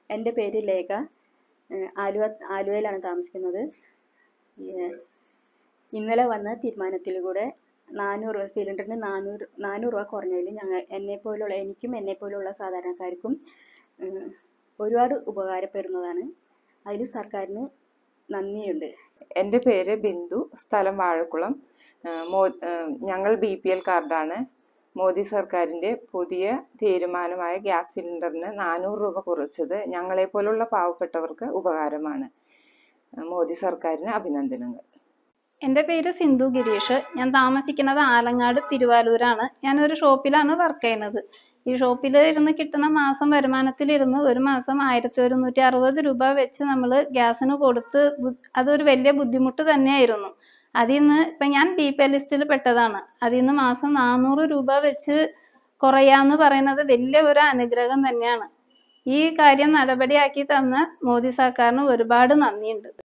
എൻ്റെ പേര് ലേഖ ഏഹ് ആലുവ ആലുവയിലാണ് താമസിക്കുന്നത് ഏഹ് ഇന്നലെ വന്ന തീരുമാനത്തിലൂടെ നാനൂറ് സിലിണ്ടറിന് നാനൂറ് നാനൂറ് രൂപ കുറഞ്ഞതിൽ ഞങ്ങൾ എന്നെപ്പോലുള്ള എനിക്കും എന്നെപ്പോലുള്ള സാധാരണക്കാർക്കും ഏഹ് ഒരുപാട് ഉപകാരപ്പെടുന്നതാണ് അതിൽ സർക്കാരിന് നന്ദിയുണ്ട് എൻ്റെ പേര് ബിന്ദു സ്ഥലം വാഴക്കുളം ആ, മോ ആ, ഞങ്ങൾ ബി പി എൽ കാർഡാണ് മോദി സർക്കാരിൻ്റെ പുതിയ തീരുമാനമായ ഗ്യാസ് സിലിണ്ടറിന് നാനൂറ് രൂപ കുറച്ചത് ഞങ്ങളെപ്പോലുള്ള പാവപ്പെട്ടവർക്ക് ഉപകാരമാണ് ആ, മോദി സർക്കാരിന് അഭിനന്ദനങ്ങൾ എൻ്റെ പേര് സിന്ധു ഗിരീഷ് ഞാൻ താമസിക്കുന്നത് ആലങ്ങാട് തിരുവാലൂരാണ് ഞാനൊരു ഷോപ്പിലാണ് വർക്ക് ചെയ്യുന്നത് ഈ ഷോപ്പിൽ ഇരുന്ന് കിട്ടുന്ന മാസം വരുമാനത്തിലിരുന്ന് ഒരു മാസം ആയിരത്തി ഒരുന്നൂറ്റി അറുപത് രൂപ വെച്ച് നമ്മൾ ഗ്യാസിന് കൊടുത്ത് ബു- അതൊരു വലിയ ബുദ്ധിമുട്ട് തന്നെയായിരുന്നു അതിൽ നിന്ന് ഇപ്പം ഞാൻ ബി പി എൽ ലിസ്റ്റിൽ പെട്ടതാണ് അതിൽ നിന്ന് മാസം നാനൂറ് രൂപ വെച്ച് കുറയാന്ന് പറയുന്നത് വലിയ ഒരു അനുഗ്രഹം തന്നെയാണ് ഈ കാര്യം നടപടിയാക്കി തന്ന മോദി സർക്കാരിന് ഒരുപാട് നന്ദിയുണ്ട്